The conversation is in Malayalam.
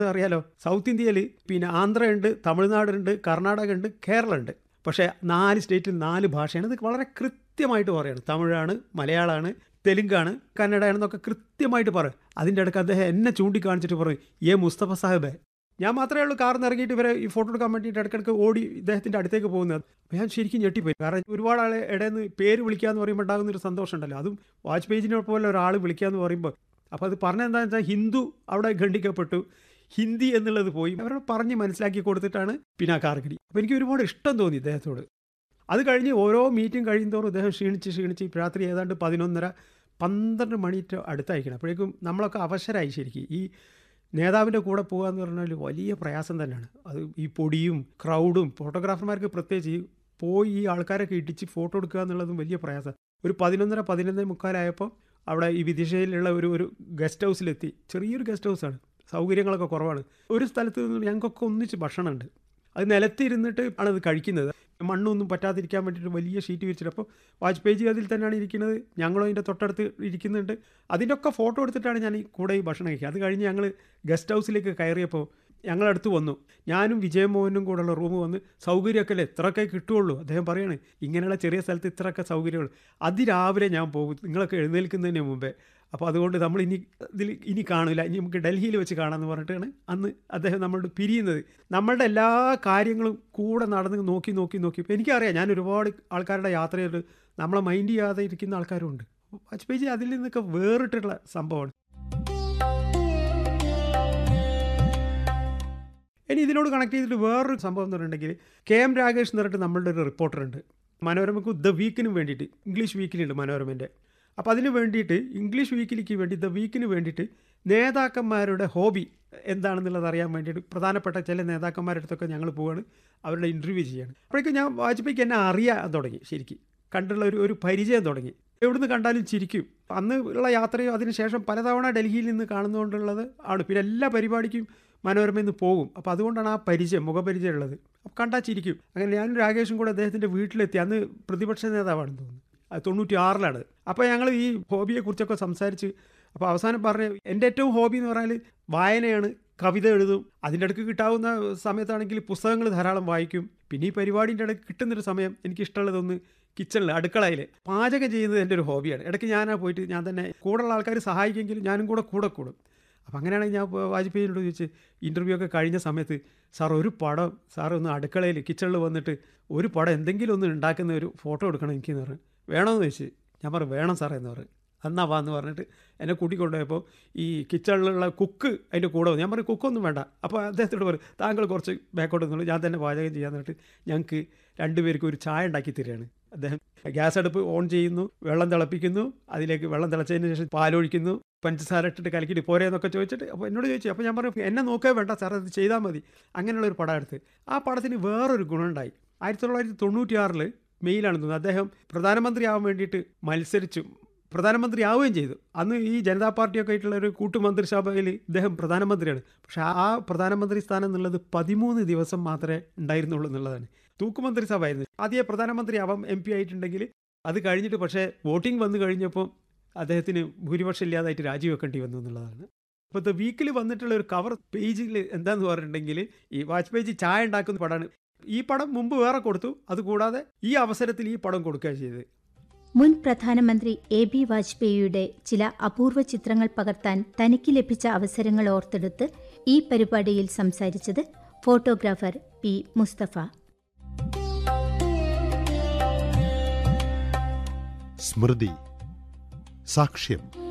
അറിയാലോ സൗത്ത് ഇന്ത്യയിൽ പിന്നെ ആന്ധ്രയുണ്ട് തമിഴ്നാടുണ്ട് കർണാടക ഉണ്ട് കേരളം ഉണ്ട് പക്ഷേ നാല് സ്റ്റേറ്റിൽ നാല് ഭാഷയാണ് ഇത് വളരെ കൃത്യമായിട്ട് പറയാണ് തമിഴാണ് മലയാളമാണ് തെലുങ്കാണ് കന്നഡയാണെന്നൊക്കെ കൃത്യമായിട്ട് പറയും അതിൻ്റെ ഇടയ്ക്ക് അദ്ദേഹം എന്നെ ചൂണ്ടിക്കാണിച്ചിട്ട് പറയും ഏ മുസ്തഫ സാഹിബേ ഞാൻ മാത്രമേ ഉള്ളൂ കാറിൽ നിന്ന് ഇറങ്ങിയിട്ട് ഇവരെ ഈ ഫോട്ടോ എടുക്കാൻ വേണ്ടിയിട്ട് ഇടയ്ക്കിടയ്ക്ക് ഓടി ഇദ്ദേഹത്തിൻ്റെ അടുത്തേക്ക് പോകുന്നത് അപ്പോൾ ഞാൻ ശരിക്കും ഞെട്ടിപ്പോയി കാരണം ഒരുപാട് ആളെ ഇടയിൽ നിന്ന് പേര് വിളിക്കാന്ന് പറയുമ്പോൾ ഉണ്ടാകുന്ന ഒരു സന്തോഷം ഉണ്ടല്ലോ അതും വാച്ച് പേജിനെ പോലെ ഒരാൾ വിളിക്കാന്ന് പറയുമ്പോൾ അപ്പോൾ അത് പറഞ്ഞ എന്താണെന്ന് വെച്ചാൽ ഹിന്ദു അവിടെ ഖണ്ഡിക്കപ്പെട്ടു ഹിന്ദി എന്നുള്ളത് പോയി അവരോട് പറഞ്ഞ് മനസ്സിലാക്കി കൊടുത്തിട്ടാണ് പിന്നെ ആ കാർഗിരി അപ്പോൾ എനിക്ക് ഒരുപാട് ഇഷ്ടം തോന്നി ഇദ്ദേഹത്തോട് അത് കഴിഞ്ഞ് ഓരോ മീറ്റിംഗ് കഴിയുന്തോറും ഇദ്ദേഹം ക്ഷീണിച്ച് ക്ഷീണിച്ച് രാത്രി ഏതാണ്ട് പതിനൊന്നര പന്ത്രണ്ട് മണിയിട്ട് അടുത്തായിരിക്കണം അപ്പോഴേക്കും നമ്മളൊക്കെ അവശരായി ശരിക്കും ഈ നേതാവിൻ്റെ കൂടെ പോകുക എന്ന് പറഞ്ഞാൽ വലിയ പ്രയാസം തന്നെയാണ് അത് ഈ പൊടിയും ക്രൗഡും ഫോട്ടോഗ്രാഫർമാർക്ക് പ്രത്യേകിച്ച് ഈ പോയി ഈ ആൾക്കാരൊക്കെ ഇടിച്ച് ഫോട്ടോ എടുക്കുക എന്നുള്ളതും വലിയ പ്രയാസം ഒരു പതിനൊന്നര പതിനൊന്നേ മുക്കാലായപ്പോൾ അവിടെ ഈ വിദിശയിലുള്ള ഒരു ഒരു ഗസ്റ്റ് ഹൗസിലെത്തി ചെറിയൊരു ഗസ്റ്റ് ഹൗസാണ് സൗകര്യങ്ങളൊക്കെ കുറവാണ് ഒരു സ്ഥലത്ത് നിന്ന് ഞങ്ങൾക്കൊക്കെ ഒന്നിച്ച് ഭക്ഷണമുണ്ട് അത് നിലത്തിരുന്നിട്ട് ആണ് അത് കഴിക്കുന്നത് മണ്ണൊന്നും പറ്റാതിരിക്കാൻ വേണ്ടിയിട്ട് വലിയ ഷീറ്റ് വിരിച്ചിട്ട് അപ്പോൾ വാജ്പേയി അതിൽ തന്നെയാണ് ഇരിക്കുന്നത് ഞങ്ങളും അതിൻ്റെ തൊട്ടടുത്ത് ഇരിക്കുന്നുണ്ട് അതിൻ്റെ ഒക്കെ ഫോട്ടോ എടുത്തിട്ടാണ് ഞാൻ ഈ കൂടെ ഈ ഭക്ഷണം കഴിക്കുക അത് കഴിഞ്ഞ് ഞങ്ങൾ ഗസ്റ്റ് ഹൗസിലേക്ക് കയറിയപ്പോൾ ഞങ്ങളടുത്ത് വന്നു ഞാനും വിജയമോഹനും കൂടെയുള്ള റൂം വന്ന് സൗകര്യമൊക്കെ അല്ലേ ഇത്രയൊക്കെ കിട്ടുള്ളൂ അദ്ദേഹം പറയാണ് ഇങ്ങനെയുള്ള ചെറിയ സ്ഥലത്ത് ഇത്രയൊക്കെ സൗകര്യമുള്ളൂ അതിരാവിലെ ഞാൻ പോകും നിങ്ങളൊക്കെ എഴുന്നേൽക്കുന്നതിന് മുമ്പേ അപ്പോൾ അതുകൊണ്ട് നമ്മൾ ഇനി ഇതിൽ ഇനി കാണില്ല ഇനി നമുക്ക് ഡൽഹിയിൽ വെച്ച് കാണാമെന്ന് പറഞ്ഞിട്ടാണ് അന്ന് അദ്ദേഹം നമ്മളോട് പിരിയുന്നത് നമ്മളുടെ എല്ലാ കാര്യങ്ങളും കൂടെ നടന്ന് നോക്കി നോക്കി നോക്കി ഇപ്പോൾ എനിക്കറിയാം ഞാൻ ഒരുപാട് ആൾക്കാരുടെ യാത്രയിൽ നമ്മളെ മൈൻഡ് ചെയ്യാതെ ഇരിക്കുന്ന ആൾക്കാരുണ്ട് വാജ്പേയി അതിൽ നിന്നൊക്കെ വേറിട്ടുള്ള സംഭവമാണ് ഇനി ഇതിനോട് കണക്ട് ചെയ്തിട്ട് വേറൊരു സംഭവം എന്ന് പറഞ്ഞിട്ടുണ്ടെങ്കിൽ കെ എം രാകേഷ് എന്ന് പറഞ്ഞിട്ട് നമ്മളുടെ ഒരു റിപ്പോർട്ടറുണ്ട് മനോരമയ്ക്ക് ദ വീക്കിന് വേണ്ടിയിട്ട് ഇംഗ്ലീഷ് വീക്കിലുണ്ട് മനോരമൻ്റെ അപ്പോൾ അതിന് വേണ്ടിയിട്ട് ഇംഗ്ലീഷ് വീക്കിലേക്ക് വേണ്ടി ദ വീക്കിന് വേണ്ടിയിട്ട് നേതാക്കന്മാരുടെ ഹോബി എന്താണെന്നുള്ളത് അറിയാൻ വേണ്ടിയിട്ട് പ്രധാനപ്പെട്ട ചില നേതാക്കന്മാരുടെ അടുത്തൊക്കെ ഞങ്ങൾ പോവാണ് അവരുടെ ഇൻ്റർവ്യൂ ചെയ്യാണ് അപ്പോഴേക്കും ഞാൻ വാജ്പേയിക്ക് എന്നെ അറിയാൻ തുടങ്ങി ശരിക്കും കണ്ടുള്ള ഒരു ഒരു പരിചയം തുടങ്ങി എവിടുന്ന് കണ്ടാലും ചിരിക്കും അന്ന് ഉള്ള യാത്രയും അതിനുശേഷം പലതവണ ഡൽഹിയിൽ നിന്ന് കാണുന്നതുകൊണ്ടുള്ളത് ആണ് പിന്നെ എല്ലാ പരിപാടിക്കും മനോരമയിൽ നിന്ന് പോകും അപ്പോൾ അതുകൊണ്ടാണ് ആ പരിചയം മുഖപരിചയം ഉള്ളത് അപ്പോൾ കണ്ടാൽ ചിരിക്കും അങ്ങനെ ഞാനും രാകേഷും കൂടെ അദ്ദേഹത്തിൻ്റെ വീട്ടിലെത്തി അന്ന് പ്രതിപക്ഷ നേതാവാണെന്ന് തോന്നുന്നു അത് തൊണ്ണൂറ്റി ആറിലാണ് അപ്പോൾ ഞങ്ങൾ ഈ ഹോബിയെക്കുറിച്ചൊക്കെ സംസാരിച്ച് അപ്പോൾ അവസാനം പറഞ്ഞ എൻ്റെ ഏറ്റവും ഹോബി എന്ന് പറഞ്ഞാൽ വായനയാണ് കവിത എഴുതും അതിൻ്റെ ഇടയ്ക്ക് കിട്ടാവുന്ന സമയത്താണെങ്കിൽ പുസ്തകങ്ങൾ ധാരാളം വായിക്കും പിന്നെ ഈ പരിപാടിൻ്റെ ഇടയ്ക്ക് കിട്ടുന്നൊരു സമയം എനിക്ക് ഇഷ്ടമുള്ളതൊന്ന് കിച്ചണിൽ അടുക്കളയിൽ പാചകം ചെയ്യുന്നത് എൻ്റെ ഒരു ഹോബിയാണ് ഇടയ്ക്ക് ഞാനാ പോയിട്ട് ഞാൻ തന്നെ കൂടെയുള്ള ആൾക്കാർ സഹായിക്കുമെങ്കിലും ഞാനും കൂടെ കൂടെ കൂടും അപ്പം അങ്ങനെയാണെങ്കിൽ ഞാൻ വാജ്പേയിനോട് ചോദിച്ച് ഇൻ്റർവ്യൂ ഒക്കെ കഴിഞ്ഞ സമയത്ത് സാർ ഒരു പടം സാർ ഒന്ന് അടുക്കളയിൽ കിച്ചണിൽ വന്നിട്ട് ഒരു പടം എന്തെങ്കിലും ഒന്ന് ഉണ്ടാക്കുന്ന ഒരു ഫോട്ടോ എടുക്കണം എനിക്കെന്ന് പറഞ്ഞു വേണമെന്ന് ചോദിച്ച് ഞാൻ പറഞ്ഞു വേണം സാറേ എന്ന് പറഞ്ഞു എന്നാ വാ എന്ന് പറഞ്ഞിട്ട് എന്നെ കൂട്ടിക്കൊണ്ടുപോയപ്പോൾ ഈ കിച്ചണിലുള്ള കുക്ക് അതിൻ്റെ കൂടെ വന്നു ഞാൻ പറഞ്ഞു കുക്കൊന്നും വേണ്ട അപ്പോൾ അദ്ദേഹത്തോട് പറയും താങ്കൾ കുറച്ച് ബാക്കോട്ട് നിന്നുള്ളൂ ഞാൻ തന്നെ പാചകം ചെയ്യാൻ പറഞ്ഞിട്ട് ഞങ്ങൾക്ക് രണ്ടുപേർക്കും ഒരു ചായ ഉണ്ടാക്കി തരികയാണ് അദ്ദേഹം ഗ്യാസ് അടുപ്പ് ഓൺ ചെയ്യുന്നു വെള്ളം തിളപ്പിക്കുന്നു അതിലേക്ക് വെള്ളം തിളച്ചതിന് ശേഷം പാലൊഴിക്കുന്നു പഞ്ചസാര ഇട്ടിട്ട് കലക്കിയിട്ട് പോരെ എന്നൊക്കെ ചോദിച്ചിട്ട് അപ്പോൾ എന്നോട് ചോദിച്ചു അപ്പോൾ ഞാൻ പറഞ്ഞു എന്നെ നോക്കേ വേണ്ട സാർ അത് ചെയ്താൽ മതി അങ്ങനെയുള്ള ഒരു പടം എടുത്ത് ആ പടത്തിന് വേറൊരു ഗുണമുണ്ടായി ആയിരത്തി തൊള്ളായിരത്തി തൊണ്ണൂറ്റിയാറിൽ മെയിലാണെന്ന് തോന്നുന്നു അദ്ദേഹം പ്രധാനമന്ത്രി ആവാൻ വേണ്ടിയിട്ട് മത്സരിച്ചു പ്രധാനമന്ത്രി ആവുകയും ചെയ്തു അന്ന് ഈ ജനതാ പാർട്ടിയൊക്കെ ആയിട്ടുള്ള ഒരു കൂട്ടുമന്ത്രിസഭയിൽ ഇദ്ദേഹം പ്രധാനമന്ത്രിയാണ് പക്ഷേ ആ പ്രധാനമന്ത്രി സ്ഥാനം എന്നുള്ളത് പതിമൂന്ന് ദിവസം മാത്രമേ ഉണ്ടായിരുന്നുള്ളൂ എന്നുള്ളതാണ് തൂക്കുമന്ത്രിസഭ ആയിരുന്നു ആദ്യം പ്രധാനമന്ത്രി ആവാം എം പി ആയിട്ടുണ്ടെങ്കിൽ അത് കഴിഞ്ഞിട്ട് പക്ഷേ വോട്ടിംഗ് വന്നു കഴിഞ്ഞപ്പോൾ അദ്ദേഹത്തിന് ഭൂരിപക്ഷം ഇല്ലാതായിട്ട് രാജിവെക്കേണ്ടി വന്നു എന്നുള്ളതാണ് ഇപ്പോൾ വീക്കിൽ വന്നിട്ടുള്ള ഒരു കവർ പേജിൽ എന്താന്ന് പറഞ്ഞിട്ടുണ്ടെങ്കിൽ ഈ വാജ്പേയി ചായ ഉണ്ടാക്കുന്ന പടമാണ് ഈ പടം മുമ്പ് വേറെ കൊടുത്തു അതുകൂടാതെ ഈ അവസരത്തിൽ ഈ പടം കൊടുക്കുക ചെയ്തത് മുൻ പ്രധാനമന്ത്രി എ ബി വാജ്പേയിയുടെ ചില അപൂർവ ചിത്രങ്ങൾ പകർത്താൻ തനിക്ക് ലഭിച്ച അവസരങ്ങൾ ഓർത്തെടുത്ത് ഈ പരിപാടിയിൽ സംസാരിച്ചത് ഫോട്ടോഗ്രാഫർ പി മുസ്തഫ സ്മൃതി സാക്ഷ്യം